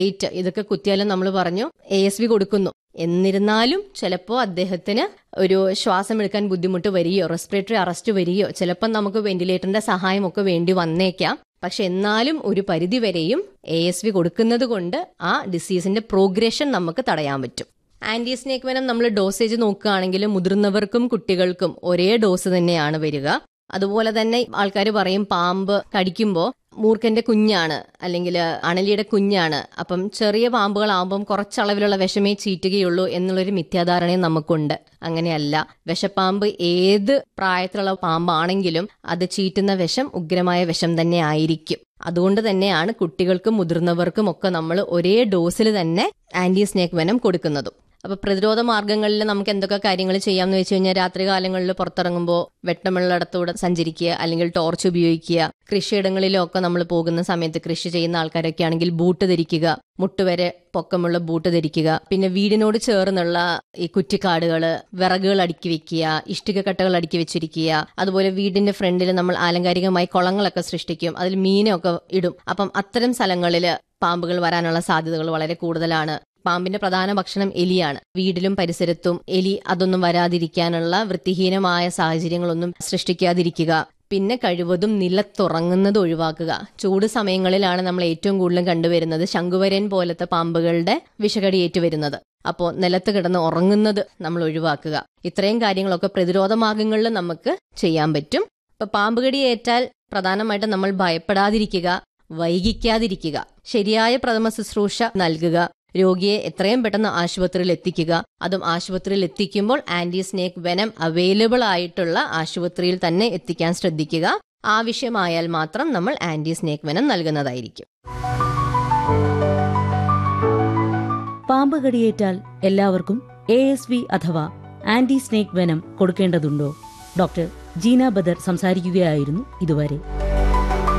eight ഇതൊക്കെ കുത്തിയാലും നമ്മൾ പറഞ്ഞു എ എസ് വി കൊടുക്കുന്നു എന്നിരുന്നാലും ചിലപ്പോൾ അദ്ദേഹത്തിന് ഒരു ശ്വാസം എടുക്കാൻ ബുദ്ധിമുട്ട് വരികയോ റെസ്പിറേറ്ററി അറസ്റ്റ് വരികയോ ചിലപ്പോൾ നമുക്ക് വെന്റിലേറ്ററിന്റെ സഹായമൊക്കെ വേണ്ടി വന്നേക്കാം പക്ഷെ എന്നാലും ഒരു പരിധി വരെയും എ എസ് വി കൊടുക്കുന്നത് കൊണ്ട് ആ ഡിസീസിന്റെ പ്രോഗ്രഷൻ നമുക്ക് തടയാൻ പറ്റും ആന്റി സ്നേക്ക് വെനം നമ്മൾ ഡോസേജ് നോക്കുകയാണെങ്കിൽ മുതിർന്നവർക്കും കുട്ടികൾക്കും ഒരേ ഡോസ് തന്നെയാണ് വരിക അതുപോലെ തന്നെ ആൾക്കാർ പറയും പാമ്പ് കടിക്കുമ്പോൾ മൂർഖന്റെ കുഞ്ഞാണ് അല്ലെങ്കിൽ അണലിയുടെ കുഞ്ഞാണ് അപ്പം ചെറിയ പാമ്പുകളാകുമ്പം കുറച്ചളവിലുള്ള വിഷമേ ചീറ്റുകയുള്ളൂ എന്നുള്ളൊരു മിഥ്യാധാരണയും നമുക്കുണ്ട് അങ്ങനെയല്ല വിഷപ്പാമ്പ് ഏത് പ്രായത്തിലുള്ള പാമ്പാണെങ്കിലും അത് ചീറ്റുന്ന വിഷം ഉഗ്രമായ വിഷം തന്നെ ആയിരിക്കും അതുകൊണ്ട് തന്നെയാണ് കുട്ടികൾക്കും മുതിർന്നവർക്കും ഒക്കെ നമ്മൾ ഒരേ ഡോസിൽ തന്നെ ആന്റി സ്നേക്ക് വെനം കൊടുക്കുന്നതും അപ്പൊ പ്രതിരോധ മാർഗങ്ങളിൽ നമുക്ക് എന്തൊക്കെ കാര്യങ്ങൾ ചെയ്യാമെന്ന് വെച്ച് കഴിഞ്ഞാൽ രാത്രി കാലങ്ങളിൽ പുറത്തിറങ്ങുമ്പോൾ വെട്ടമുള്ളിടത്തൂടെ സഞ്ചരിക്കുക അല്ലെങ്കിൽ ടോർച്ച് ഉപയോഗിക്കുക കൃഷിയിടങ്ങളിലൊക്കെ നമ്മൾ പോകുന്ന സമയത്ത് കൃഷി ചെയ്യുന്ന ആൾക്കാരൊക്കെ ആണെങ്കിൽ ബൂട്ട് ധരിക്കുക മുട്ടുവരെ പൊക്കമുള്ള ബൂട്ട് ധരിക്കുക പിന്നെ വീടിനോട് ചേർന്നുള്ള ഈ കുറ്റിക്കാടുകള് വിറകുകൾ അടുക്കി വെക്കുക ഇഷ്ടിക കട്ടകൾ അടുക്കി വെച്ചിരിക്കുക അതുപോലെ വീടിന്റെ ഫ്രണ്ടിൽ നമ്മൾ ആലങ്കാരികമായി കുളങ്ങളൊക്കെ സൃഷ്ടിക്കും അതിൽ മീനൊക്കെ ഇടും അപ്പം അത്തരം സ്ഥലങ്ങളിൽ പാമ്പുകൾ വരാനുള്ള സാധ്യതകൾ വളരെ കൂടുതലാണ് പാമ്പിന്റെ പ്രധാന ഭക്ഷണം എലിയാണ് വീടിലും പരിസരത്തും എലി അതൊന്നും വരാതിരിക്കാനുള്ള വൃത്തിഹീനമായ സാഹചര്യങ്ങളൊന്നും സൃഷ്ടിക്കാതിരിക്കുക പിന്നെ കഴിവതും നിലത്തുറങ്ങുന്നത് ഒഴിവാക്കുക ചൂട് സമയങ്ങളിലാണ് നമ്മൾ ഏറ്റവും കൂടുതലും കണ്ടുവരുന്നത് ശംഖുവരൻ പോലത്തെ പാമ്പുകളുടെ വിഷകടിയേറ്റ് വരുന്നത് അപ്പോൾ നിലത്ത് കിടന്ന് ഉറങ്ങുന്നത് നമ്മൾ ഒഴിവാക്കുക ഇത്രയും കാര്യങ്ങളൊക്കെ പ്രതിരോധ മാർഗങ്ങളിൽ നമുക്ക് ചെയ്യാൻ പറ്റും ഇപ്പൊ പാമ്പ് കടിയേറ്റാൽ പ്രധാനമായിട്ടും നമ്മൾ ഭയപ്പെടാതിരിക്കുക വൈകിക്കാതിരിക്കുക ശരിയായ പ്രഥമ ശുശ്രൂഷ നൽകുക രോഗിയെ എത്രയും പെട്ടെന്ന് ആശുപത്രിയിൽ എത്തിക്കുക അതും ആശുപത്രിയിൽ എത്തിക്കുമ്പോൾ ആന്റി സ്നേക്ക് വെനം അവൈലബിൾ ആയിട്ടുള്ള ആശുപത്രിയിൽ തന്നെ എത്തിക്കാൻ ശ്രദ്ധിക്കുക ആവശ്യമായാൽ മാത്രം നമ്മൾ ആന്റി സ്നേക്ക് വെനം നൽകുന്നതായിരിക്കും പാമ്പ് കടിയേറ്റാൽ എല്ലാവർക്കും എ എസ് വി അഥവാ ആന്റി സ്നേക്ക് വെനം കൊടുക്കേണ്ടതുണ്ടോ ഡോക്ടർ ജീന ബദർ സംസാരിക്കുകയായിരുന്നു ഇതുവരെ